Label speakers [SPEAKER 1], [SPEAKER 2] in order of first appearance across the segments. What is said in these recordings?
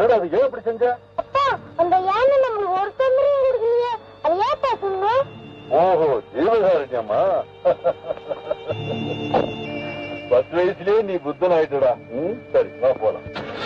[SPEAKER 1] சரி அது ஏன் இப்படி செஞ்ச
[SPEAKER 2] அப்பா அந்த யானை நம்மளுக்கு ஒரு தொந்தரவும் கொடுக்கலையே அது ஏன் பேசணும்
[SPEAKER 1] ஓஹோ ஜீவகாரண்யமா பத்து வயசுலயே நீ புத்தன் ஆயிட்டுடா ம், சரி வா போலாம்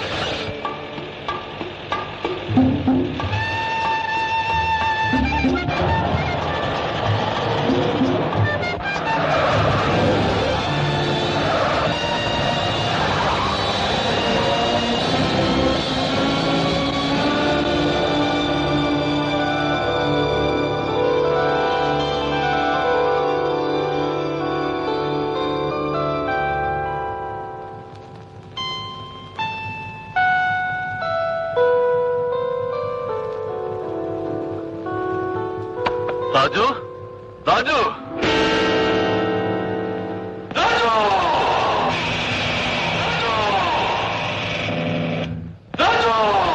[SPEAKER 1] ராஜு ராஜு ராஜு ராஜு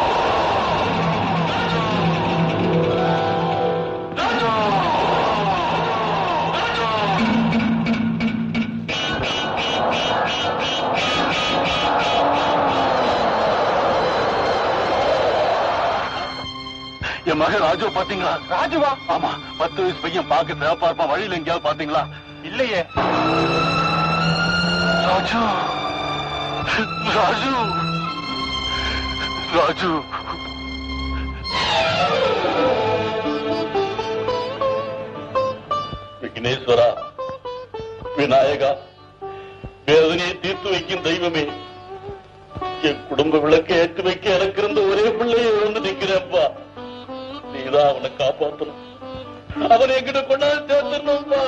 [SPEAKER 1] ராஜு என் மகன் ராஜு பாத்தீங்களா ராஜுவா ஆமா பத்து வயசு பையன் பாக்க சிவப்பா இருப்பான் வழியில எங்கேயாவது பாத்தீங்களா இல்லையே ராஜு ராஜு ராஜு விக்னேஸ்வரா விநாயகா வேதனையை தீர்த்து வைக்கும் தெய்வமே என் குடும்ப விளக்கை ஏற்றி வைக்க எனக்கு இருந்த ஒரே பிள்ளையை வந்து நிக்கிறேன்ப்பா நீதான் அவனை காப்பாத்தணும் அவனை என்கிட்ட கொண்டாந்து சேர்த்துடணும்ப்பா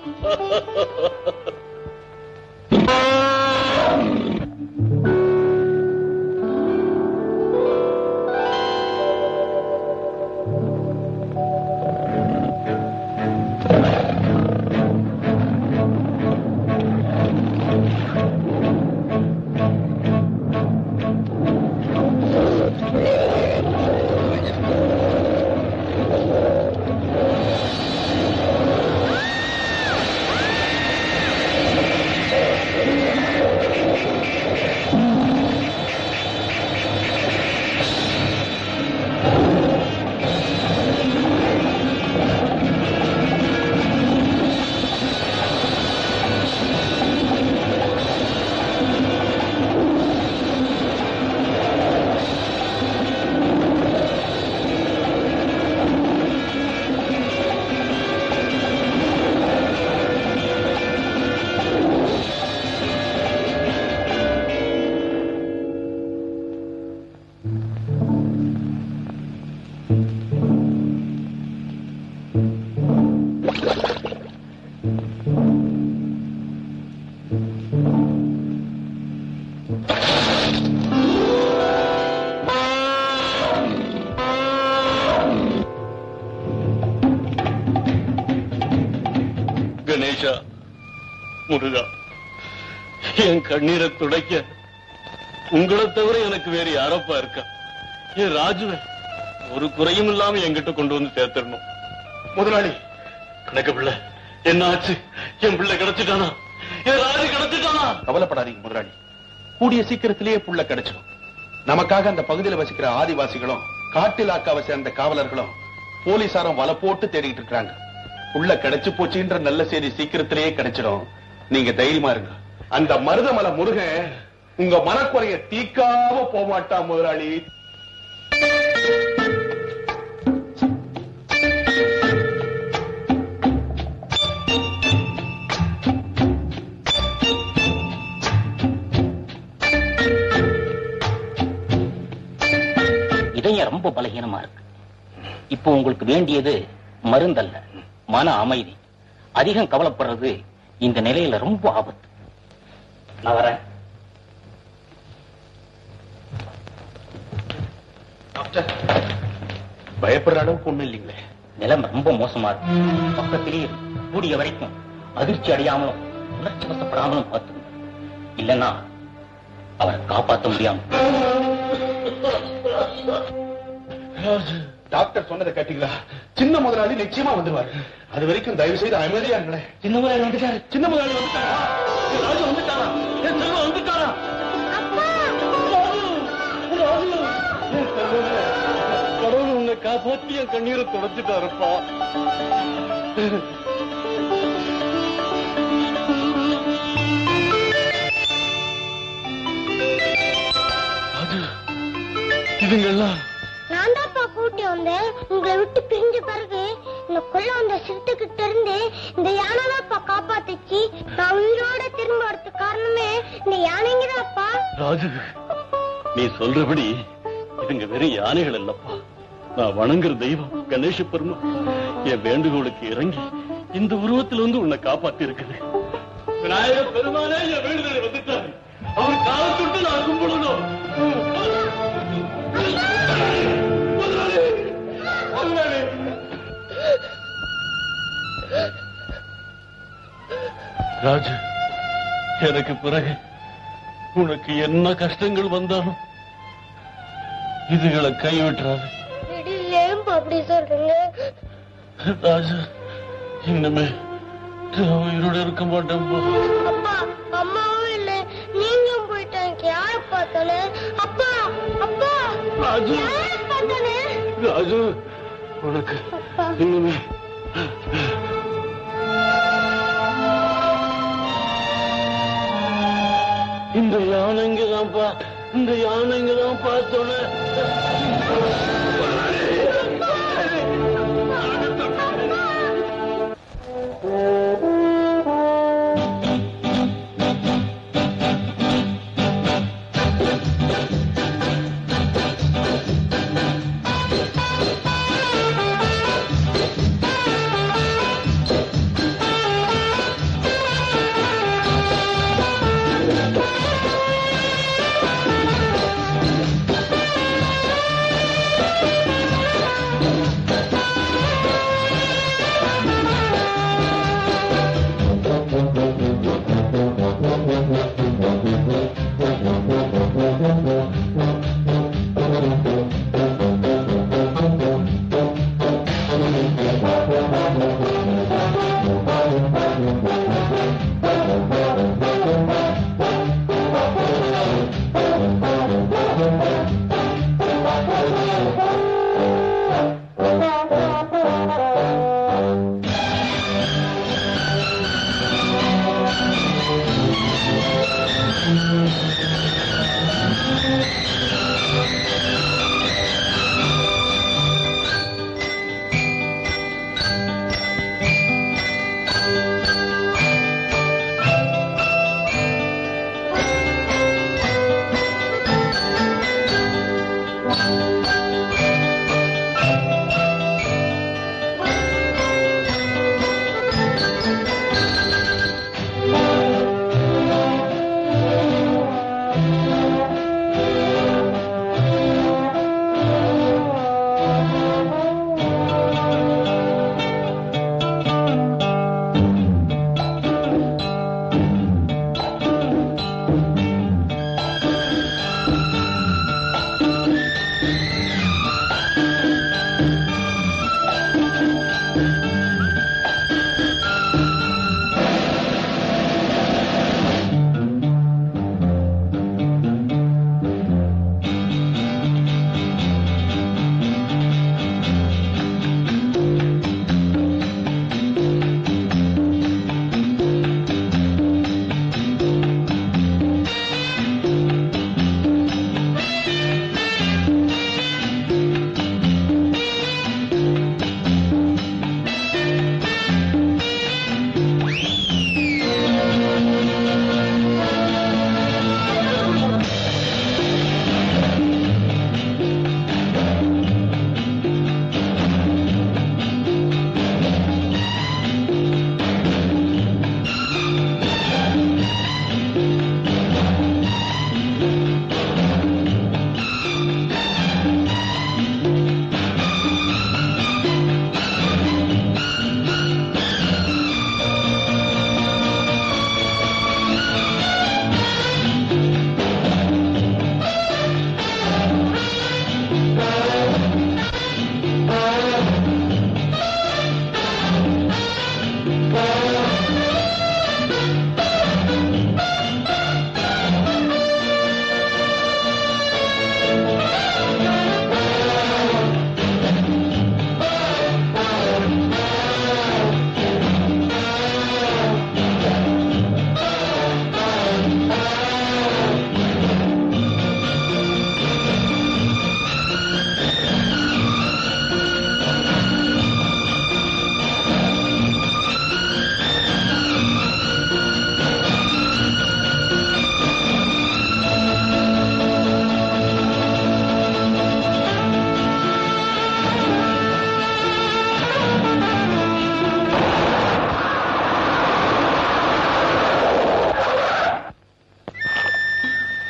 [SPEAKER 1] கணேஷா முருகா என் கண்ணீரை துடைக்க உங்களை தவிர எனக்கு வேற யாரப்பா இருக்கா என் ராஜுவை ஒரு குறையும் இல்லாம என்கிட்ட கொண்டு வந்து சேர்த்துடணும் முதலாளி கணக்கு பிள்ளை என்ன ஆச்சு என் பிள்ளை கிடைச்சிட்டானா என் ராஜு கிடைச்சிட்டானா
[SPEAKER 3] கவலைப்படாதீங்க முதலாளி கூடிய சீக்கிரத்திலேயே புள்ள கிடைச்சிடும் நமக்காக அந்த பகுதியில் வசிக்கிற ஆதிவாசிகளும் காட்டிலாக்காவை சேர்ந்த காவலர்களும் போலீசாரும் வலை போட்டு தேடிட்டு இருக்காங்க புள்ள கிடைச்சு போச்சுன்ற நல்ல செய்தி சீக்கிரத்திலேயே கிடைச்சிடும் நீங்க தைரியமா இருங்க அந்த மருதமலை முருகன் உங்க மனக்குறைய தீக்காம போமாட்டா முதலாளி
[SPEAKER 4] இதயம் ரொம்ப பலகீனமா இருக்கு இப்போ உங்களுக்கு வேண்டியது மருந்தல்ல மன அமைதி அதிகம் கவலைப்படுறது இந்த நிலையில ரொம்ப ஆபத்து நான் வரேன்
[SPEAKER 3] பயப்படுற அளவுக்கு ஒண்ணும் இல்லைங்களே
[SPEAKER 4] நிலைமை ரொம்ப மோசமா இருக்கு பக்கத்திலேயே இரு. கூடிய வரைக்கும் அதிர்ச்சி அடையாமலும் உணர்ச்சி வசப்படாமலும் பார்த்துக்கணும் இல்லைன்னா அவரை காப்பாற்ற முடியாம
[SPEAKER 3] டாக்டர் சொன்னதை கேட்டீங்களா சின்ன முதலாளி நிச்சயமா வந்துருவாரு அது வரைக்கும் தயவு செய்து அமைதியா இருங்களேன்
[SPEAKER 4] சின்ன முதலாளி வந்துட்டாரு சின்ன முதலாளி வந்துட்டாரா என் ராஜு வந்துட்டாரா என் செல்வம் வந்துட்டாரா ராஜு, ராஜு, என்
[SPEAKER 1] காப்பாத்தி என் கண்ணீரை தொடச்சிட்டாருப்பா ராஜு இதுங்கெல்லாம்
[SPEAKER 2] நான் தான்ப்பா கூட்டி வந்தேன் உங்களை விட்டு பிரிஞ்ச பிறகு இந்த கொள்ள வந்த சிறுத்தைகிட்ட இருந்து இந்த யானை தான்ப்பா காப்பாத்துச்சு நான் உயிரோட திரும்ப வரது காரணமே இந்த யானைங்க தான்ப்பா
[SPEAKER 1] ராஜு நீ சொல்றபடி இதுங்க வெறும் யானைகள் இல்லப்பா நான் வணங்குற தெய்வம் கணேச பெருமா என் வேண்டுகோளுக்கு இறங்கி இந்த உருவத்துல வந்து உன்னை காப்பாத்தி இருக்குது விநாயக பெருமானே என் வேண்டுதலை வந்துட்டாரு அவர் காலை தொட்டு நான் கும்பிடணும் முதலாளி! முதலாளி! ராஜு எனக்கு பிறகு உனக்கு என்ன கஷ்டங்கள் வந்தாலும் இதுகளை கைவிட்டுறாது
[SPEAKER 2] ஏன்பா அப்படி சொல்றீங்க
[SPEAKER 1] ராஜு இன்னுமே நான் உயிரோட இருக்க மாட்டேன்
[SPEAKER 2] அப்பா அம்மாவும் இல்ல நீங்களும் போயிட்டாங்க யார பார்த்தானே அப்பா அப்பா
[SPEAKER 1] ராஜு
[SPEAKER 2] யார பார்த்தானே
[SPEAKER 1] ராஜு உனக்கு
[SPEAKER 2] அப்பா
[SPEAKER 1] இன்னுமே இந்த யானைங்க தான்ப்பா இந்த யானைங்க தான் பார்த்தோன்னே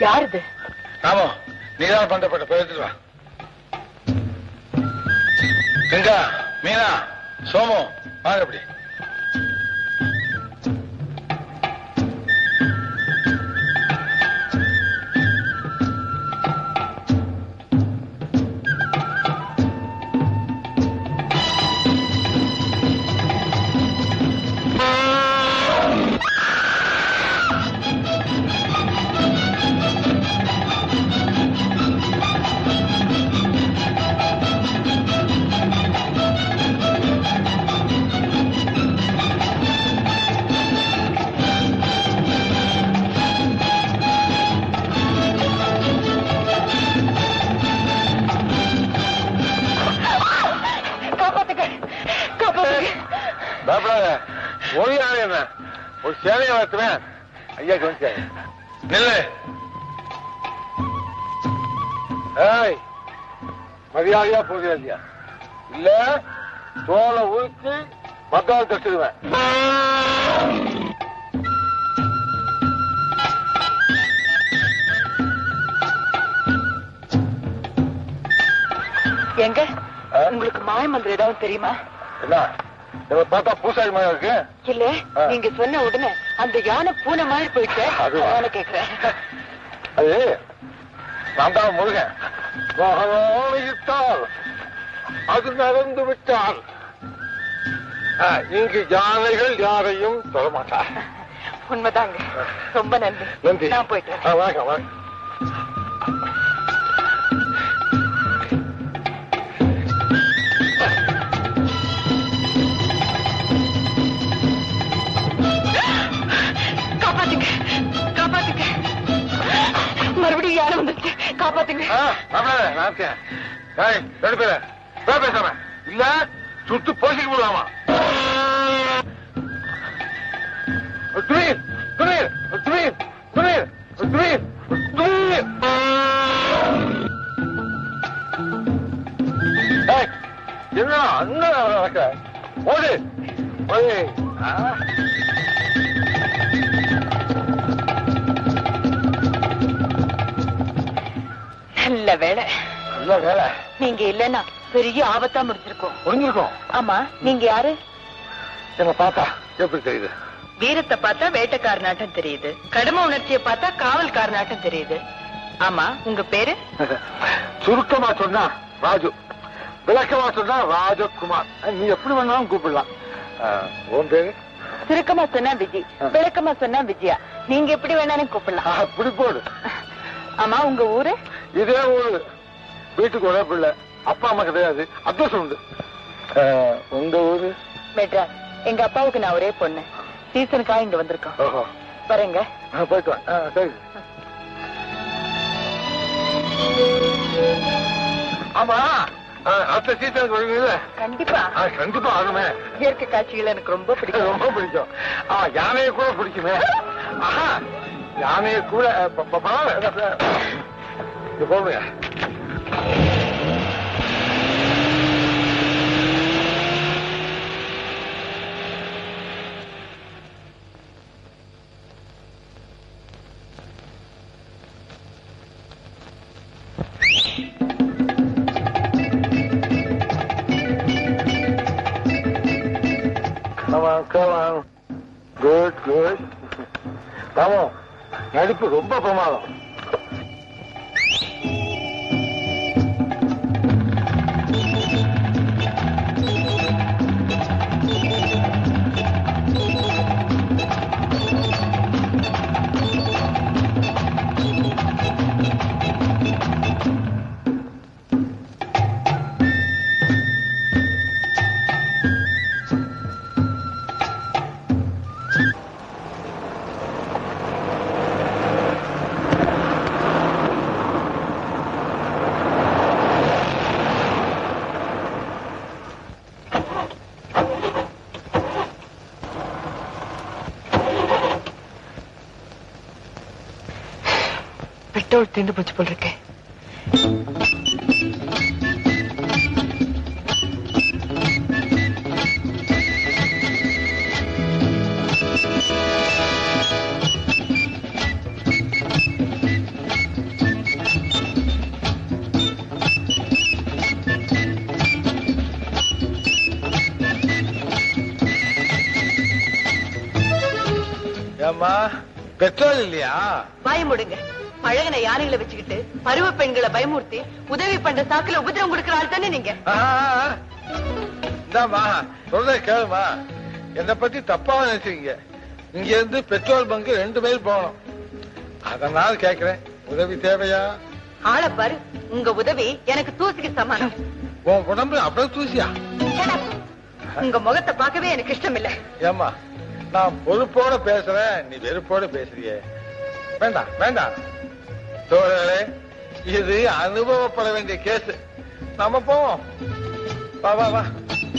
[SPEAKER 5] யாருது
[SPEAKER 6] ஆமா நீதான் பண்டப்பட்ட போய் எடுத்துட்டு வா கங்கா மீனா சோமு வாங்க அப்படி
[SPEAKER 5] காப்பாத்துங்க காப்பாத்துங்க
[SPEAKER 6] பயப்படாத ஒழியாத என்ன ஒரு சேலையை வளர்த்துவேன் ஐயா கவனிச்சாரு நில்லு ஏய் மரியாதையா போதியா இல்ல தோலை உரிச்சு மத்தால் தட்டுடுவேன்
[SPEAKER 5] எங்க
[SPEAKER 6] ஆ?
[SPEAKER 5] உங்களுக்கு மாய மந்திரம் ஏதாவது தெரியுமா
[SPEAKER 6] என்ன இவ பார்த்தா பூசாரி மாதிரி இருக்கு
[SPEAKER 5] இல்ல
[SPEAKER 6] ஆ.
[SPEAKER 5] நீங்க சொன்ன உடனே அந்த யானை பூனை மாதிரி போயிட்டு
[SPEAKER 6] அதுவா?
[SPEAKER 5] அதனால கேக்குறேன்
[SPEAKER 6] அது நான் தான் முருகன் வாகனோனித்தால் அது நடந்து விட்டால் ஆ, இங்கு யானைகள் யாரையும் தொடமாட்டார்
[SPEAKER 5] உண்மைதாங்க ரொம்ப நன்றி
[SPEAKER 6] நன்றி
[SPEAKER 5] நான் போயிட்டு வரேன்.
[SPEAKER 6] ஆ, வணக்கம் வணக்கம்
[SPEAKER 5] காப்பாத்துங்க காப்பாத்துங்க மறுபடியும் யானை வந்துருச்சு காப்பாத்துங்க
[SPEAKER 6] ஆ, மாப்பிள்ளை, நான் இருக்கேன். ஏய், ரெண்டு பேரு, பேர் பேசாம. இல்ல சுட்டு போசிக்க விடுவாமா துணீர் துணீர் துணீர் துணீர் துணீர் துணீர் ஏய், என்ன அண்ணன் நடக்க ஓடு ஓடு ஆ.
[SPEAKER 5] நல்ல வேலை
[SPEAKER 6] நல்ல வேலை
[SPEAKER 5] நீங்க இல்லன்னா பெரிய ஆபத்தா முடிச்சிருக்கோம்
[SPEAKER 6] புரிஞ்சிருக்கோம்
[SPEAKER 5] ஆமா நீங்க யாரு
[SPEAKER 6] என்ன பார்த்தா எப்படி தெரியுது
[SPEAKER 5] வீரத்தை பார்த்தா வேட்டைக்காரனாட்டம் தெரியுது கடமை உணர்ச்சியை பார்த்தா காவல்காரனாட்டம் தெரியுது ஆமா உங்க பேரு
[SPEAKER 6] சுருக்கமா சொன்னா ராஜு விளக்கமா சொன்னா ராஜகுமார் நீ எப்படி வேணாலும் கூப்பிடலாம் உன் பேரு
[SPEAKER 5] சுருக்கமா சொன்னா விஜய்
[SPEAKER 6] ஆ.
[SPEAKER 5] விளக்கமா சொன்னா விஜயா நீங்க எப்படி வேணாலும் கூப்பிடலாம்
[SPEAKER 6] அப்படி போடு
[SPEAKER 5] ஆமா உங்க ஊரு
[SPEAKER 6] இதே ஊரு வீட்டுக்கு ஒரே பிள்ளை அப்பா அம்மா கிடையாது அட்ரஸ் உண்டு ஆஹ், உங்க ஊரு
[SPEAKER 5] மெட்ராஸ் எங்க அப்பாவுக்கு நான் ஒரே பொண்ணு சீசனுக்காக இங்க வந்திருக்கோம்
[SPEAKER 6] ஓஹோ
[SPEAKER 5] வரேங்க
[SPEAKER 6] ஆ, போயிட்டு வா ஆ, சரி ஆமா ஆ, அடுத்த சீசனுக்கு வருவீங்கல்ல
[SPEAKER 5] கண்டிப்பா
[SPEAKER 6] ஆ, கண்டிப்பா ஆகுமே
[SPEAKER 5] இயற்கை காட்சிகள் எனக்கு ரொம்ப பிடிக்கும்
[SPEAKER 6] ரொம்ப பிடிக்கும் ஆ யானையை கூட பிடிக்குமே ஆஹா யானையை கூட அஹ், ப- ப- பரவாயில்ல. இது போடுங்க Come on, come on. Good, good. ராமம் நடிப்பு ரொம்ப பிரமாதம்
[SPEAKER 5] பெட்ரோல் தீர்ந்து போச்சு போல் இருக்கு
[SPEAKER 6] ஏம்மா பெட்ரோல் இல்லையா
[SPEAKER 5] வாய முடுங்க பழகின யானைகளை வச்சுக்கிட்டு பருவ பெண்களை பயமுறுத்தி உதவி பண்ற சாக்குல உபதிரம் கொடுக்கிற ஆள் தானே நீங்க
[SPEAKER 6] இந்தாம்மா சொல்றத கேளுமா என்னை பத்தி தப்பா நினைச்சீங்க இங்க இருந்து பெட்ரோல் பங்க் ரெண்டு மைல் போகணும் அதனால கேக்குறேன் உதவி தேவையா
[SPEAKER 5] ஆளை பாரு உங்க உதவி எனக்கு தூசிக்கு சமானம்
[SPEAKER 6] உன் உடம்பு அவ்வளவு தூசியா
[SPEAKER 5] Shut up. உங்க முகத்தை பார்க்கவே எனக்கு இஷ்டம் இல்ல
[SPEAKER 6] ஏம்மா நான் பொறுப்போட பேசுறேன் நீ வெறுப்போட பேசுறியே வேண்டாம் வேண்டாம் தோழர்களே இது அனுபவப்பட வேண்டிய கேஸ் நம்ம போவோம் வா வா வா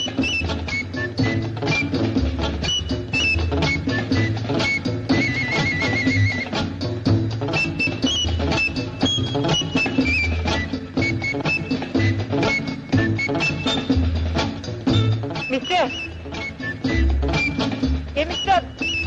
[SPEAKER 5] மிஸ்டர் ஏ மிஸ்டர்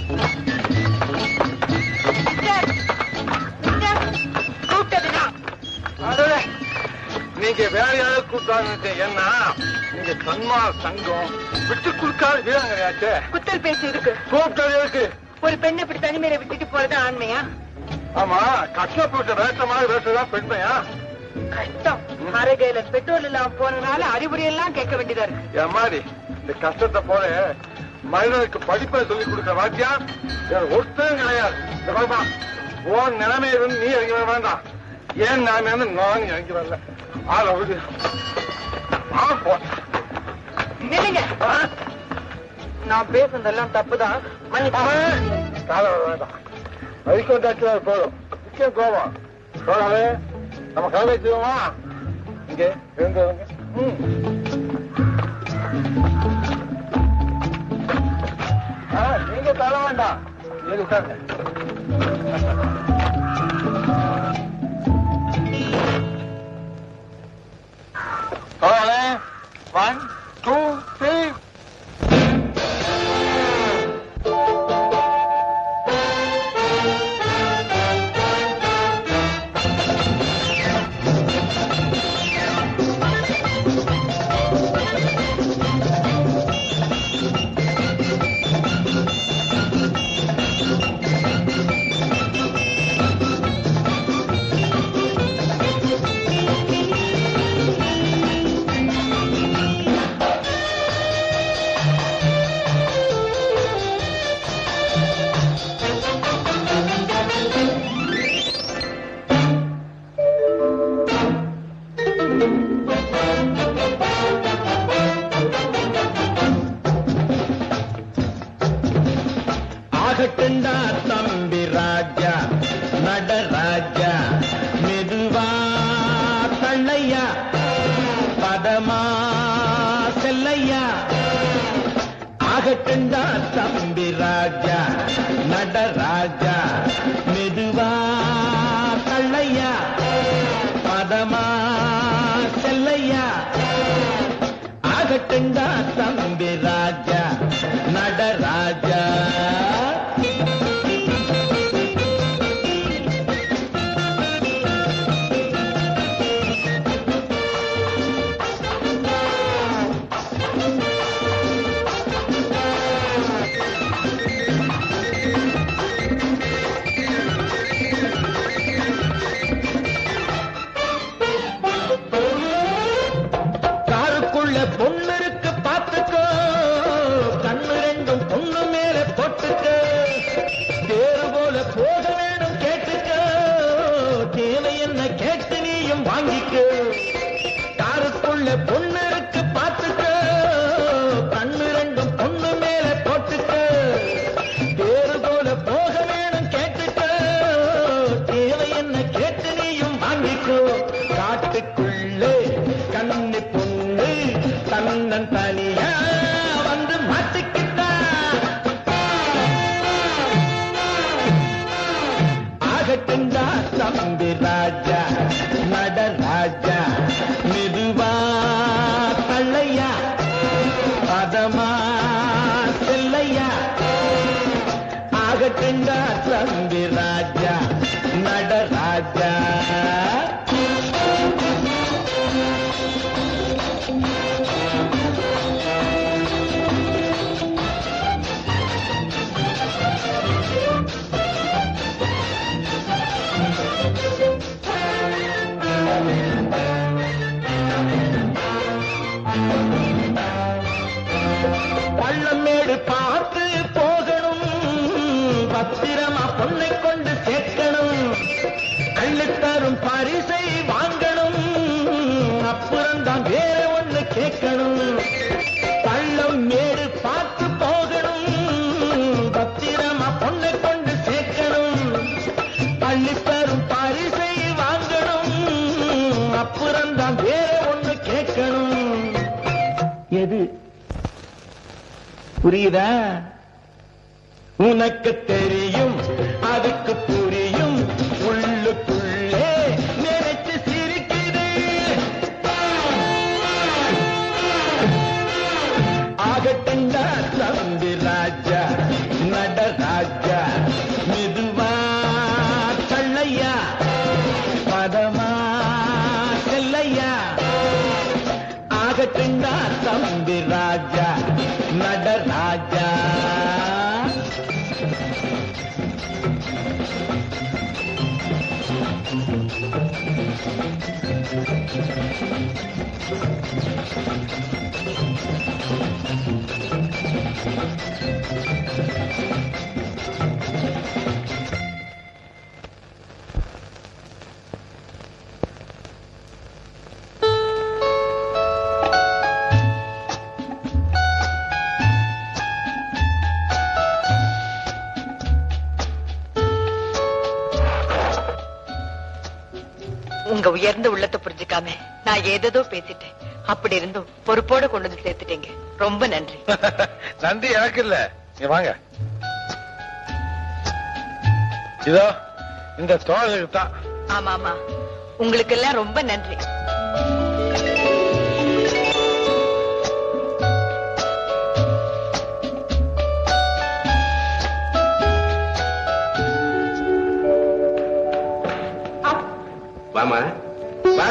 [SPEAKER 5] மிஸ்டர் மிஸ்டர் கூப்பிட்டது நான்
[SPEAKER 6] அடடே, நீங்க வேற யாராவது கூப்பிட்டாங்க என்ன நீங்க சன்மா சங்கம் விட்டு கொடுக்காத வீராங்கனையாச்சே
[SPEAKER 5] குத்தல் பேசி இருக்கு
[SPEAKER 6] கூப்பிட்டது இருக்கு
[SPEAKER 5] ஒரு பெண்ணை இப்படி தனிமையில விட்டுட்டு போறது ஆண்மையா
[SPEAKER 6] ஆமா கஷ்டப்பட்ட வேட்ட மாதிரி வேட்டதான் பெண்மையா
[SPEAKER 5] கஷ்டம் அரைகையில பெட்ரோல் இல்லாம போனதுனால அறிவுரை எல்லாம் கேட்க வேண்டியதா இருக்கு
[SPEAKER 6] என் மாதிரி இந்த கஷ்டத்தை போல மனிதனுக்கு படிப்பை சொல்லி கொடுக்க வாத்தியா வேற ஒருத்தரும் கிடையாது இந்த பாருமா, உன் நிலைமையில இருந்து நீ இறங்கி வர வேண்டாம் ஏன் நான் இருந்து நான் இறங்கி வரல ஆள விடு ஆ, போ.
[SPEAKER 5] நில்லுங்க
[SPEAKER 6] ஆ,
[SPEAKER 5] நான் பேசுனதெல்லாம் தப்புதான் மன்னிச்சு
[SPEAKER 6] அவன் காலை வர வேண்டாம் வரைக்கும் தாச்சுனா போதும் நிச்சயம் கோவம் போறாவே நம்ம கதை செய்வோமா இங்கே இருந்தவங்க ம் ஆ, நீங்க தர வேண்டாம் நீங்க உட்காருங்க ஒன் டூ த்ரீ
[SPEAKER 7] ஆகட்டுண்டா தம்பி ராஜா நடராஜா மெதுவா தள்ளையா பதமா செல்லையா ஆகட்டுண்டா தம்பி ராஜா நடராஜா மெதுவா தள்ளையா பதமா செல்லையா ஆகட்டுண்டா தம்பி ராஜா நடராஜா காருக்குள்ள பொண்ணு இருக்கு பாத்துக்கோ கண்ணு ரெண்டும் பொண்ணு மேல போட்டுக்கோ தேறு போல போக வேணும் கேட்டுக்கோ தேவை என்ன கேட்டு நீயும் வாங்கிக்கோ காருக்குள்ள பொண்ணு இருக்கு பாத்துக்கோ கண்ணு ரெண்டும் பொண்ணு மேல போட்டுக்கோ தேறு போல போக வேணும் கேட்டுக்கோ தேவை என்ன கேட்டு நீயும் வாங்கிக்கோ காட்டுக்குள்ளே கண்ணு பொண்ணு தன்னன் தனியா வந்து மாட்டிக்கிட்டா ஆகட்டுண்டா தம்பி ராஜா நடராஜா மெதுவா தள்ளையா பதமா செல்லையா ஆகட்டுண்டா தம்பி ராஜா நடராஜா பள்ளமேடு பார்த்து போகணும் பத்திரமா பொண்ணை கொண்டு சேர்க்கணும் அள்ளித்தரும் பரிசை வாங்கணும் அப்புறம்தான் வேற ஒண்ணு கேட்கணும் பள்ளம் மேடு பார்த்து போகணும் பத்திரமா பொண்ணை கொண்டு சேர்க்கணும் அள்ளித்தரும் பரிசை வாங்கணும் அப்புறம்தான் வேற ஒண்ணு கேட்கணும் எது புரியுதா உனக்கு தெரியும் அதுக்கு புரியும் உள்ளுக்குள்ளே நினைச்சு சிரிக்குது ஆகட்டண்டா தம்பி ராஜா நடராஜா மெதுவா தள்ளையா பதமா செல்லையா ஆகட்டுண்டா தம்பி ராஜா நடராஜா
[SPEAKER 5] உங்க உயர்ந்த உள்ளத்தை புரிஞ்சுக்காம நான் ஏதேதோ பேசிட்டேன் அப்படி இருந்தும் பொறுப்போட கொண்டு வந்து சேர்த்துட்டீங்க ரொம்ப நன்றி
[SPEAKER 6] நன்றி எனக்கு இல்ல நீ வாங்க இதோ இந்த தோழருக்கு தான்
[SPEAKER 5] ஆமா ஆமா உங்களுக்கு எல்லாம் ரொம்ப நன்றி
[SPEAKER 3] வாமா வா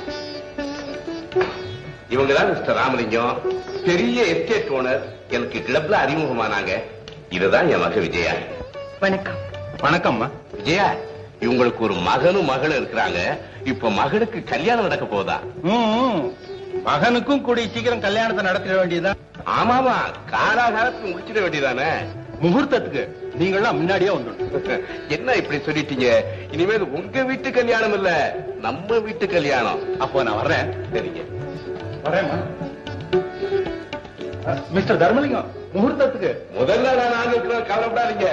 [SPEAKER 3] இவங்க தான் மிஸ்டர் ராமலிங்கம் பெரிய எஸ்டேட் ஓனர் எனக்கு கிளப்ல அறிமுகமானாங்க இதுதான் என் மக விஜயா
[SPEAKER 5] வணக்கம்
[SPEAKER 3] வணக்கம்மா விஜயா இவங்களுக்கு ஒரு மகனும் மகளும் இருக்கிறாங்க இப்ப மகனுக்கு கல்யாணம் நடக்க போதா
[SPEAKER 6] மகனுக்கும் கூடிய சீக்கிரம் கல்யாணத்தை நடத்திட வேண்டியதுதான்
[SPEAKER 3] ஆமாமா காலாகாலத்துக்கு முடிச்சிட வேண்டியதானே
[SPEAKER 6] முகூர்த்தத்துக்கு நீங்களாம் முன்னாடியே வந்துடும்
[SPEAKER 3] என்ன இப்படி சொல்லிட்டீங்க இனிமேல் உங்க வீட்டு கல்யாணம் இல்ல நம்ம வீட்டு கல்யாணம்
[SPEAKER 6] அப்போ நான் வர்றேன்
[SPEAKER 3] சரிங்க
[SPEAKER 6] வரேம்மா மிஸ்டர் தர்மலிங்கம் முகூர்த்தத்துக்கு
[SPEAKER 3] முதல்ல நான் நாங்க இருக்கிறோம் கவலைப்படாதீங்க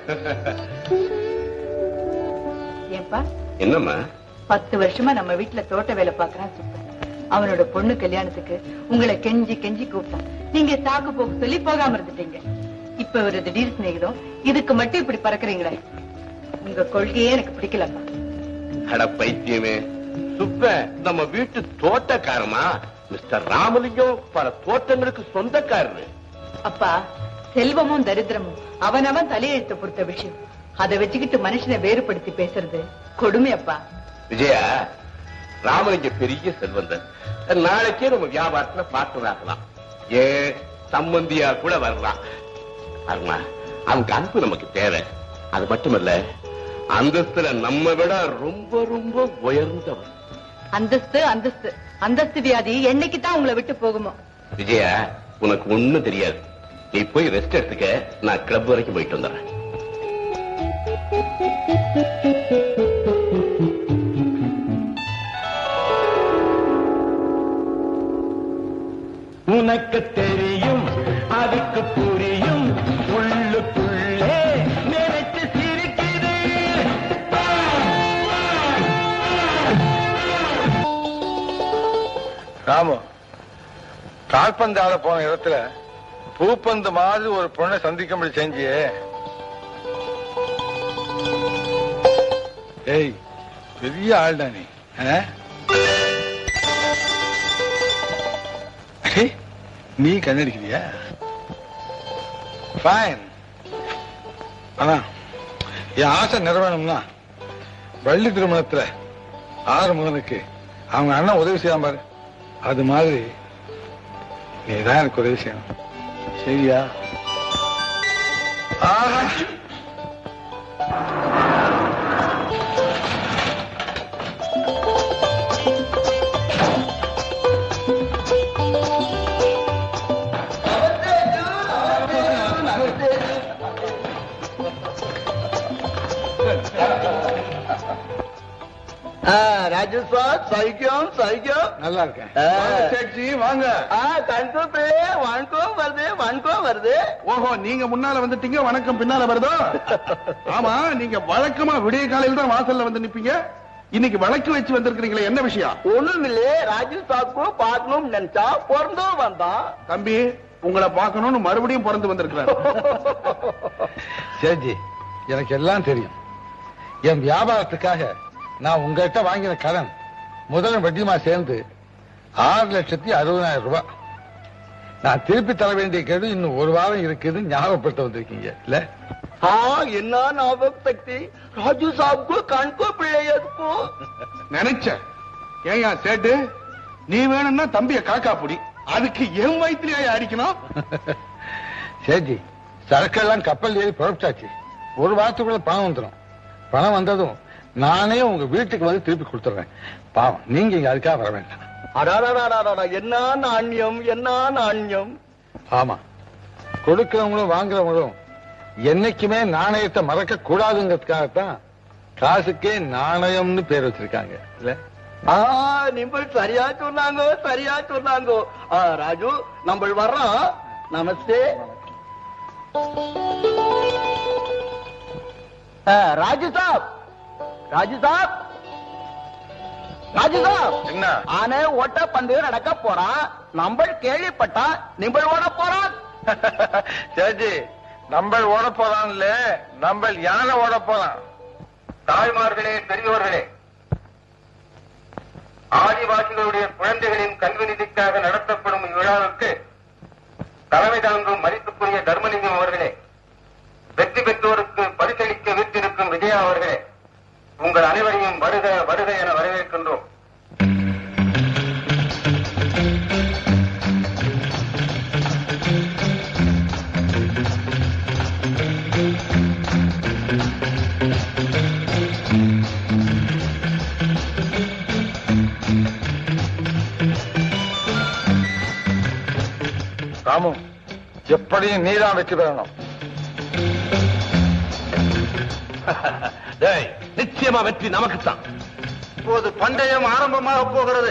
[SPEAKER 5] ஏப்பா
[SPEAKER 3] என்னம்மா
[SPEAKER 5] பத்து வருஷமா நம்ம வீட்டுல தோட்ட வேலை பாக்குறான் சுத்தம் அவனோட பொண்ணு கல்யாணத்துக்கு உங்களை கெஞ்சி கெஞ்சி கூப்பிட்டான் நீங்க சாக்கு போக்கு சொல்லி போகாம இருந்துட்டீங்க இப்ப ஒரு திடீர் சிநேகிதம் இதுக்கு மட்டும் இப்படி பறக்குறீங்களே உங்க கொள்கையே எனக்கு பிடிக்கலப்பா
[SPEAKER 3] அட பைத்தியமே சுப்ப நம்ம வீட்டு தோட்டக்காரமா மிஸ்டர் ராமலிங்கம் பல தோட்டங்களுக்கு சொந்தக்காரரு
[SPEAKER 5] அப்பா செல்வமும் தரித்திரமும் அவனவன் தலையெழுத்த பொறுத்த விஷயம் அதை வச்சுக்கிட்டு மனுஷனை வேறுபடுத்தி பேசுறது கொடுமை அப்பா
[SPEAKER 3] விஜயா ராமலிங்க பெரிய செல்வந்தர் நாளைக்கே நம்ம வியாபாரத்துல பார்ட்னர் ஆகலாம் ஏன் சம்பந்தியா கூட வரலாம் அருணா அவங்க அன்பு நமக்கு தேவை அது மட்டுமல்ல அந்தஸ்துல நம்ம விட ரொம்ப ரொம்ப உயர்ந்தவர்
[SPEAKER 5] அந்தஸ்து அந்தஸ்து அந்தஸ்து வியாதி என்னைக்கு தான் உங்களை விட்டு போகுமோ
[SPEAKER 3] விஜயா உனக்கு ஒண்ணும் தெரியாது நீ போய் ரெஸ்ட் எடுத்துக்க நான் கிளப் வரைக்கும் போயிட்டு வந்துடுறேன்
[SPEAKER 7] உனக்கு தெரியும் அதுக்கு புரியும் உள்ளுக்குள்ளே நினைச்சு சிரிக்குது
[SPEAKER 6] ராமு கால்பந்து ஆட போன இடத்துல பூப்பந்து மாதிரி ஒரு பொண்ணை சந்திக்கும்படி செஞ்சியே ஏய் பெரிய ஆள்டா நீ ஆ? அடே, நீ கண்ணடிக்கிறியா ஃபைன் ஆனா என் ஆசை நிறைவேணும்னா வள்ளி திருமணத்துல ஆறுமுகனுக்கு அவங்க அண்ணன் உதவி செய்யாம பாரு அது மாதிரி நீ தான் எனக்கு உதவி செய்யணும் சரியா ஆஹா
[SPEAKER 7] ராஜு சார் சைக்கியம் சைக்கியம்
[SPEAKER 6] நல்லா இருக்கேன்
[SPEAKER 7] ஆ.
[SPEAKER 6] வாங்க, சேட்ஜி வாங்க
[SPEAKER 7] கண்கோ பிள்ளை வணக்கம் வருது வணக்கம் வருது
[SPEAKER 3] ஓஹோ நீங்க முன்னால வந்துட்டீங்க வணக்கம் பின்னால வருதோ ஆமா நீங்க வழக்கமா விடிய காலையில தான் வாசல்ல வந்து நிப்பீங்க இன்னைக்கு வழக்கு வச்சு வந்திருக்கிறீங்களே என்ன விஷயம்
[SPEAKER 7] ஒண்ணும் இல்லையே ராஜு சாக்கு பார்க்கணும்னு நினைச்சா பிறந்தும் வந்தான்
[SPEAKER 3] தம்பி உங்களை பார்க்கணும்னு மறுபடியும் பிறந்து வந்திருக்கிறார்
[SPEAKER 6] சேட்ஜி எனக்கு எல்லாம் தெரியும் என் வியாபாரத்துக்காக நான் உங்ககிட்ட வாங்கின கடன் முதலும் வட்டியுமா சேர்ந்து ஆறு லட்சத்தி அறுபதாயிரம் ரூபாய் நான் திருப்பி தர வேண்டிய கெடு இன்னும் ஒரு வாரம் இருக்குதுன்னு ஞாபகப்படுத்த வந்திருக்கீங்க இல்ல
[SPEAKER 7] ஆ என்ன ஞாபக சக்தி ராஜு சாப்க்கு கண்கோ பிள்ளை எதுக்கும்
[SPEAKER 3] நினைச்சேன் ஏயா சேட்டு நீ வேணும்னா தம்பிய காக்கா புடி அதுக்கு என் வயிற்றுலயா அடிக்கணும்
[SPEAKER 6] சேட்ஜி சரக்கெல்லாம் கப்பல் ஏறி புறப்பட்டாச்சு ஒரு வாரத்துக்குள்ள பணம் வந்துடும் பணம் வந்ததும் நானே உங்க வீட்டுக்கு வந்து திருப்பி கொடுத்துறேன் பாவம் நீங்க இங்க அதுக்காக வர வேண்டாம்
[SPEAKER 7] அடாடாடாடாடா என்ன நாண்யம் என்ன நாண்யம்
[SPEAKER 6] ஆமா கொடுக்கிறவங்களும் வாங்குறவங்களும் என்னைக்குமே நாணயத்தை மறக்க கூடாதுங்கிறதுக்காகத்தான் காசுக்கே நாணயம்னு பேர் வச்சிருக்காங்க இல்ல
[SPEAKER 7] ஆ நீங்கள் சரியா சொன்னாங்க சரியா சொன்னாங்க ஆ, ராஜு நம்ம வர்றோம் நமஸ்தே ஆ, ராஜு சாப் ராஜு சாப் ராஜு சாப்
[SPEAKER 6] என்ன
[SPEAKER 7] ஆனே ஓட்ட பந்தயம் நடக்க போறான் நம்ம கேள்விப்பட்டா நிம்பள் ஓட போறான்
[SPEAKER 6] சேஜி நம்ம ஓட போறான் இல்ல நம்ம யானை ஓட போறான்
[SPEAKER 8] தாய்மார்களே பெரியோர்களே ஆதிவாசிகளுடைய குழந்தைகளின் கல்வி நிதிக்காக நடத்தப்படும் இவ்விழாவுக்கு தலைமை தாங்கும் மதிப்புக்குரிய தர்மலிங்கம் அவர்களே வெற்றி பெற்றோருக்கு பரிசளிக்க வீட்டிருக்கும் விஜயா அவர்களே உங்கள் அனைவரையும் வருக வருக என வரவேற்கின்றோம்
[SPEAKER 6] ராமு எப்படியும் நீதான் வெற்றி பெறணும்
[SPEAKER 3] டேய் நிச்சயமா வெற்றி நமக்குத்தான்
[SPEAKER 8] இப்போது பந்தயம் ஆரம்பமாக போகிறது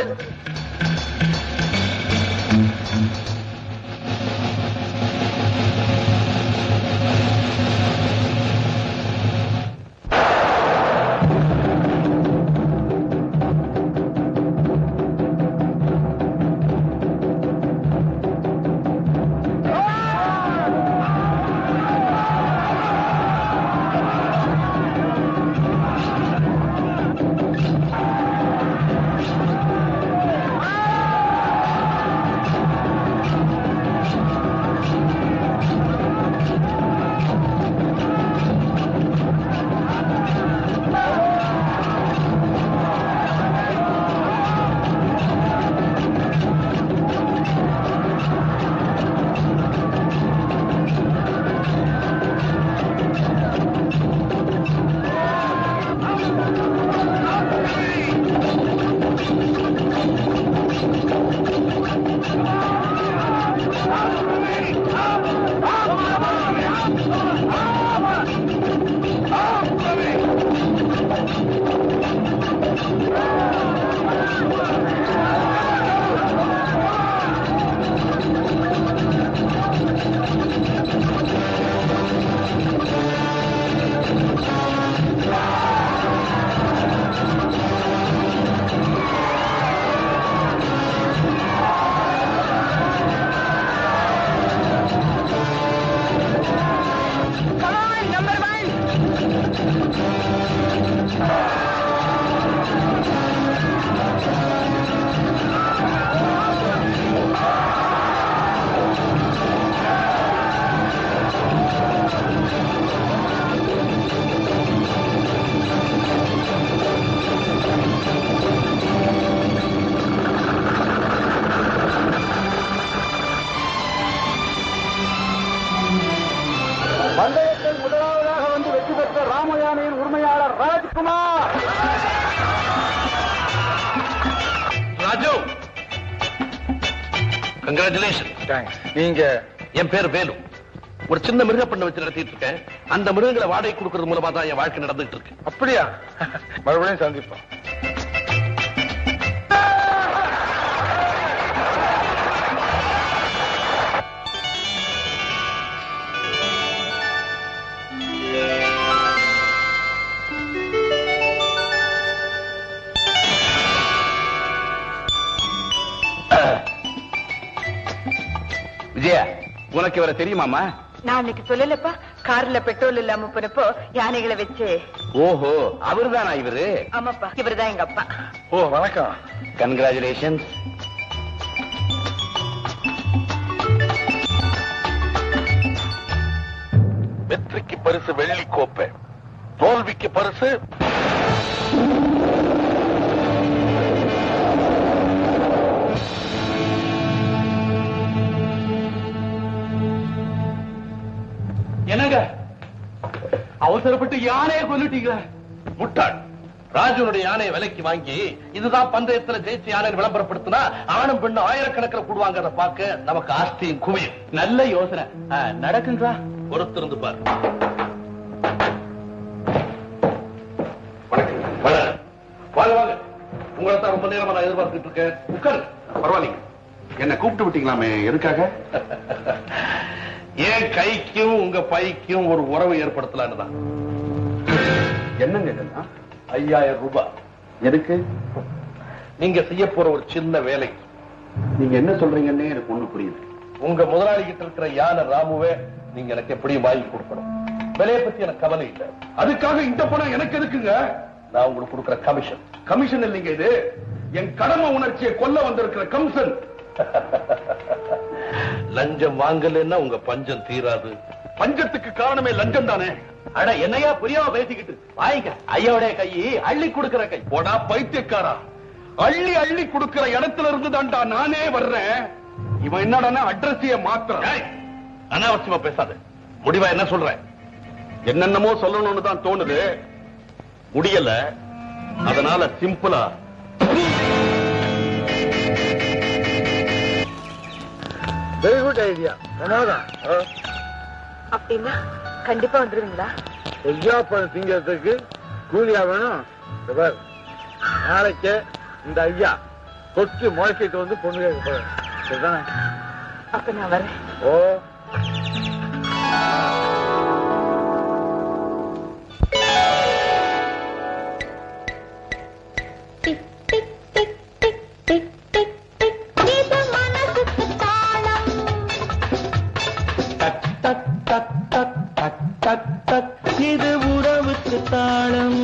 [SPEAKER 7] பந்தயத்தில் முதலாவதாக வந்து வெற்றி பெற்ற ராமயானையின் உரிமையாளர் ராஜ்குமார்
[SPEAKER 3] ராஜு கங்க்ராச்சுலேஷன்
[SPEAKER 6] நீங்க
[SPEAKER 3] என் பேர் வேலு ஒரு சின்ன மிருக பண்ண வச்சு நடத்திட்டு இருக்கேன் அந்த மிருகங்களை வாடகை கொடுக்கறது மூலமா தான் என் வாழ்க்கை நடந்துட்டு இருக்கு
[SPEAKER 6] அப்படியா மறுபடியும் சந்திப்போம்
[SPEAKER 3] துளைக்க வர தெரியுமாமா
[SPEAKER 5] நான் அன்னைக்கு சொல்லலப்பா கார்ல பெட்ரோல் இல்லாம போனப்போ யானைகளை வச்சு
[SPEAKER 3] ஓஹோ அவர்தானா இவரு
[SPEAKER 5] ஆமாப்பா இவர்தான் எங்க அப்பா
[SPEAKER 6] ஓ வணக்கம்
[SPEAKER 3] கங்க்ராச்சுலேஷன்ஸ்
[SPEAKER 6] வெற்றிக்கு பரிசு வெள்ளி கோப்பை தோல்விக்கு பரிசு
[SPEAKER 3] என்னங்க அவசரப்பட்டு யானையை கொல்லிட்டீங்களா
[SPEAKER 6] முட்டாள் ராஜுனுடைய யானையை விலைக்கு வாங்கி இதுதான் பந்தயத்துல ஜெயிச்ச யானை விளம்பரப்படுத்தினா ஆணும் பெண்ணும் ஆயிரக்கணக்கில் கூடுவாங்கிறத பார்க்க நமக்கு ஆஸ்தியும் குவியும்
[SPEAKER 3] நல்ல யோசனை ஆ, நடக்குங்களா
[SPEAKER 6] பொறுத்திருந்து பாரு வணக்கம். வணக்கம். வாங்க வாங்க உங்களை தான் ரொம்ப நேரமா நான் எதிர்பார்த்துட்டு இருக்கேன் உட்காரு
[SPEAKER 3] பரவாயில்லைங்க என்ன கூப்பிட்டு விட்டீங்களாமே எதுக்காக
[SPEAKER 6] என் கைக்கும் உங்க பைக்கும் ஒரு உறவு ஏற்படுத்தலான்னு தான்
[SPEAKER 3] என்னங்க இதெல்லாம்
[SPEAKER 6] ஐயாயிரம் ரூபாய்
[SPEAKER 3] எதுக்கு
[SPEAKER 6] நீங்க செய்ய போற ஒரு சின்ன வேலை
[SPEAKER 3] நீங்க என்ன சொல்றீங்கன்னே எனக்கு ஒண்ணு புரியுது
[SPEAKER 6] உங்க முதலாளி கிட்ட இருக்கிற யானை ராமுவே நீங்க எனக்கு எப்படியும் வாங்கி கொடுக்கணும் விலையை பத்தி எனக்கு கவலை இல்லை
[SPEAKER 3] அதுக்காக இந்த பணம் எனக்கு எதுக்குங்க
[SPEAKER 6] நான் உங்களுக்கு கொடுக்கிற கமிஷன்
[SPEAKER 3] கமிஷன் இல்லைங்க இது என் கடமை உணர்ச்சியை கொல்ல வந்திருக்கிற கம்சன்
[SPEAKER 6] லஞ்சம் வாங்கலைன்னா உங்க பஞ்சம் தீராது
[SPEAKER 3] பஞ்சத்துக்கு காரணமே லஞ்சம் தானே
[SPEAKER 6] அட என்னையா புரியாம பேசிக்கிட்டு வாய்ங்க ஐயாவுடைய கை அள்ளி கொடுக்கிற கை
[SPEAKER 3] போடா பைத்தியக்காரா அள்ளி அள்ளி கொடுக்கிற இடத்துல இருந்து தான்டா நானே வர்றேன் இவன் என்னடான்னா அட்ரஸைய மாத்திரம்
[SPEAKER 6] ஏய், அனாவசியமா பேசாத முடிவா என்ன சொல்றேன்
[SPEAKER 3] என்னென்னமோ சொல்லணும்னு தான் தோணுது முடியல அதனால சிம்பிளா
[SPEAKER 6] வெரி குட் ஐடியா என்னதான்
[SPEAKER 5] அப்படின்னா கண்டிப்பா வந்துருவீங்களா
[SPEAKER 6] ஐயா பழம் திங்கிறதுக்கு கூலியா வேணும் இந்த பாரு, நாளைக்கு இந்த ஐயா கொச்சு முளைச்சிட்டு வந்து பொண்ணு கேட்க போறேன் சரிதானே
[SPEAKER 5] அப்ப நான் வரேன்
[SPEAKER 6] ஓ
[SPEAKER 2] tick tick tick tick tick tick tick இது மனசுக்கு தாளம்
[SPEAKER 1] டக் டக் டக் டக் டக் டக் டக் இது உறவுக்கு தாளம்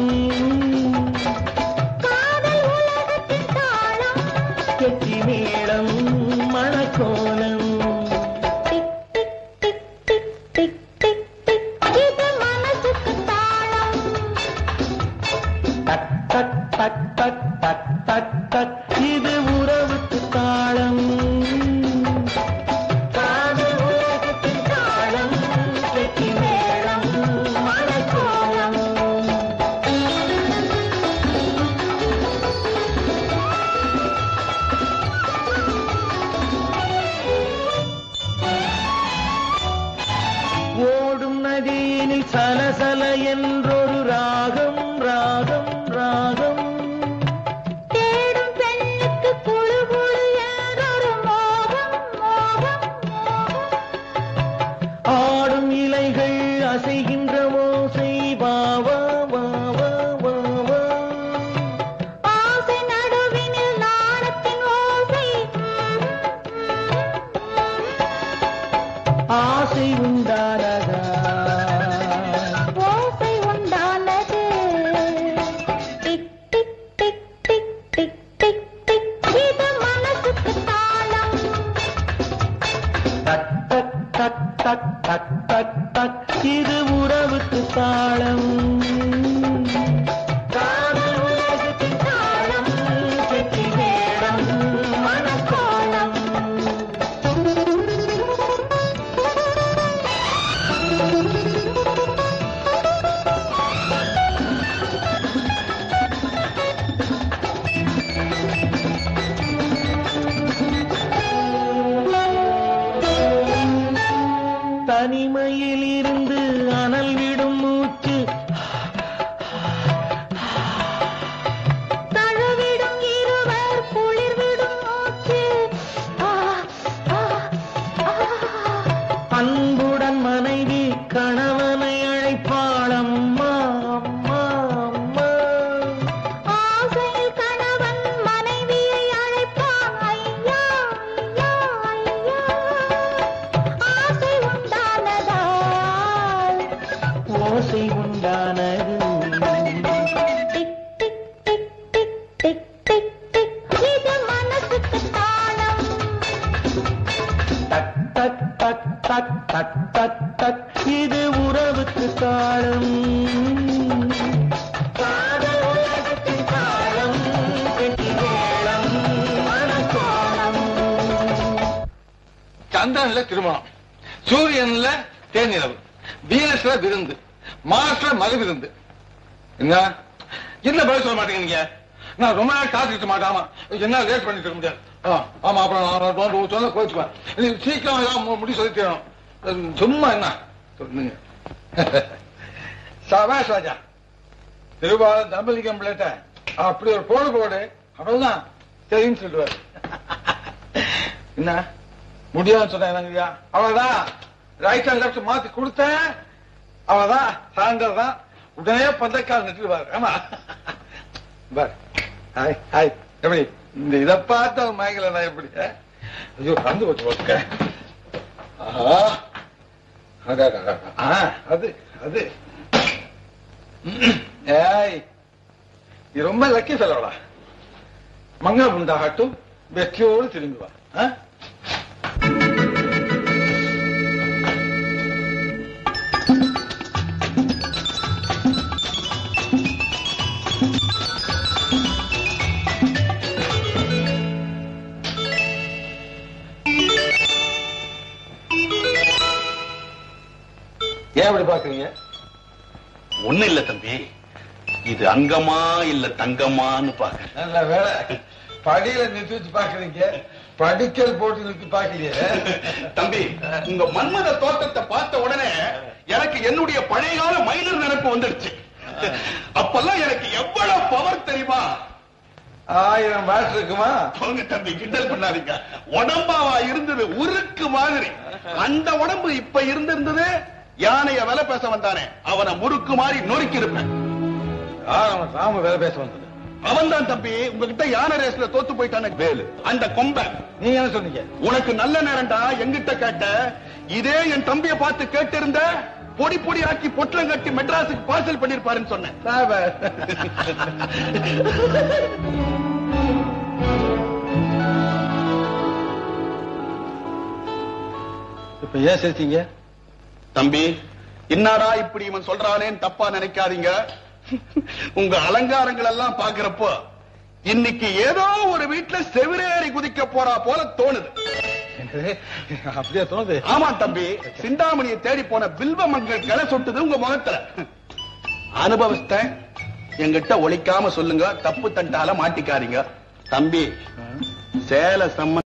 [SPEAKER 2] காதல் உலகத்தின் தாளம்
[SPEAKER 1] கெட்டி மேளம் மணக்கோலம்
[SPEAKER 2] tick tick tick tick tick tick tick இது மனசுக்கு தாளம்
[SPEAKER 1] டக் டக் டக் டக் டக் டக் டக் இது உறவுக்கு தாளம் காதல் உலகத்தின் தாளம் கெட்டி மேளம் மணக்கோலம் ஓடும் நதியினில் சலசல என்றொரு ராகம் ராகம் ராகம்
[SPEAKER 2] தேடும் பெண்ணுக்கு குழு குழு என்றொரு மோகம் மோகம் மோகம்
[SPEAKER 1] ஆடும் இலைகள் அசைகின்ற ஓசை வாவா வாவா வாவா
[SPEAKER 2] ஆசை நடுவினில் நாணத்தின் ஓசை
[SPEAKER 1] ஆசை உண்டானதா
[SPEAKER 2] ஓசை உண்டானது tick tick tick tick tick tick tick இது மனசுக்கு தாளம்
[SPEAKER 1] டக் டக் டக் டக் டக் டக் டக் இது உறவுக்கு தாளம் காதல் உலகத்தின் தாளம் கெட்டி மேளம் மணக்கோலம் தனிமையில் இருந்து அனல் விடும் மூச்சு
[SPEAKER 2] தழுவிடும் இருவர் குளிர் விடும் மூச்சு ஆ, ஆ, ஆ.
[SPEAKER 1] அன்புடன் மனைவி கணவனை அழைப்பாள் அம்மா அம்மா அம்மா
[SPEAKER 2] ஆசையில் கணவன் மனைவியை அழைப்பான் ஐயா ஐயா ஐயா ஆசை
[SPEAKER 9] உண்டானது
[SPEAKER 2] tick tick tick tick tick tick tick இது மனசுக்கு தாளம்
[SPEAKER 9] டக் டக் டக் டக் டக் டக் டக் இது உறவுக்கு தாளம் காதல் உலகத்தின் தாளம் பெட்டி மேளம் மனக்கோலம்
[SPEAKER 6] சந்திரன்ல திருமணம் சூரியன்ல தேனிரவு வீனஸ்ல விருந்து மார்ஸ்ல மது விருந்து என்ன என்ன பதில் சொல்ல மாட்டேங்க நீங்க நான் ரொம்ப நாள் காத்துக்கிட்டு மாட்டாமா என்ன லேட் பண்ணிட்டு இருக்க முடியாது ஆ, ஆமா அப்புறம் நான் நான் நான் சொல்ல கோச்சுப்பேன் நீ சீக்கிரம் ஏதாவது மு- முடி சொல்லி தரணும் அது சும்மா என்ன சொல்லுங்க சபாஷ் ராஜா திருவாரூர் தம்பலிங்கம் பிள்ளைட்ட அப்படி ஒரு போடு போடு அவ்வளவுதான் சரின்னு சொல்லுவாரு என்ன முடியாதுன்னு சொன்னாங்க அவ்வளவுதான் ரைட் அண்ட் லெஃப்ட் மாத்தி கொடுத்தேன் அவ்வளவுதான் சாயந்தரம் தான் உடனே பந்தக்கால் நிட்டுவாரு ஆமா பார் ஹாய் ஹாய் எப்படி இந்த இதை பார்த்த மயங்கல நான் எப்படி ஆ? ஐயோ கந்து வச்சு போட்டுக்க ஆஹா அடா, அடா, அடா. ஆ, அது அது ம், ஏய் நீ ரொம்ப லக்கி சொல்லடா மங்களம் உண்டாகட்டும் வெற்றியோடு திரும்பி வா ஆ? ஏன் அப்படி பாக்குறீங்க
[SPEAKER 3] ஒண்ணு இல்ல தம்பி இது அங்கமா இல்ல தங்கமான்னு பாக்க
[SPEAKER 6] நல்ல வேலை படியில நிறுத்தி வச்சு பாக்குறீங்க படிக்கல் போட்டு நிறுத்தி பாக்கலையே
[SPEAKER 3] தம்பி உங்க மன்மத தோட்டத்தை பார்த்த உடனே எனக்கு என்னுடைய பழைய கால மைனர் நினைப்பு வந்துடுச்சு அப்பெல்லாம் எனக்கு எவ்வளவு பவர் தெரியுமா
[SPEAKER 6] ஆயிரம் வாட் இருக்குமா
[SPEAKER 3] போங்க தம்பி கிண்டல் பண்ணாதீங்க உடம்பாவா இருந்தது உருக்கு மாதிரி அந்த உடம்பு இப்ப இருந்திருந்தது யானைய விலை பேச வந்தானே அவனை முறுக்கு மாதிரி நொறுக்கி இருப்பேன்
[SPEAKER 6] யார் அவன் ராம வேலை பேச வந்தது
[SPEAKER 3] அவன் தான் தம்பி உங்ககிட்ட யானை ரேஸ்ல தோத்து போயிட்டானே வேலு அந்த கொம்பை
[SPEAKER 6] நீங்க என்ன சொன்னீங்க
[SPEAKER 3] உனக்கு நல்ல நேரம்டா எங்கிட்ட கேட்ட இதே என் தம்பிய பார்த்து கேட்டிருந்த பொடி பொடி ஆக்கி பொட்டலம் கட்டி மெட்ராஸுக்கு பார்சல் பண்ணிருப்பாருன்னு சொன்னேன்
[SPEAKER 6] சாபாஷ். இப்ப ஏன் சேர்த்தீங்க
[SPEAKER 3] தம்பி என்னடா இப்படி இவன் சொல்றானேன்னு தப்பா நினைக்காதீங்க உங்க அலங்காரங்கள் எல்லாம் பாக்குறப்போ இன்னைக்கு ஏதோ ஒரு வீட்டுல செவிரேறி குதிக்க போறா போல தோணுது
[SPEAKER 6] என்னது? அப்படியே தோணுது
[SPEAKER 3] ஆமா தம்பி சிந்தாமணியை தேடி போன பில்வ மங்கள் கிளை சொட்டுது உங்க முகத்துல அனுபவிச்சிட்டேன் என்கிட்ட ஒழிக்காம சொல்லுங்க தப்பு தண்டால மாட்டிக்காதீங்க தம்பி சேல சம்ம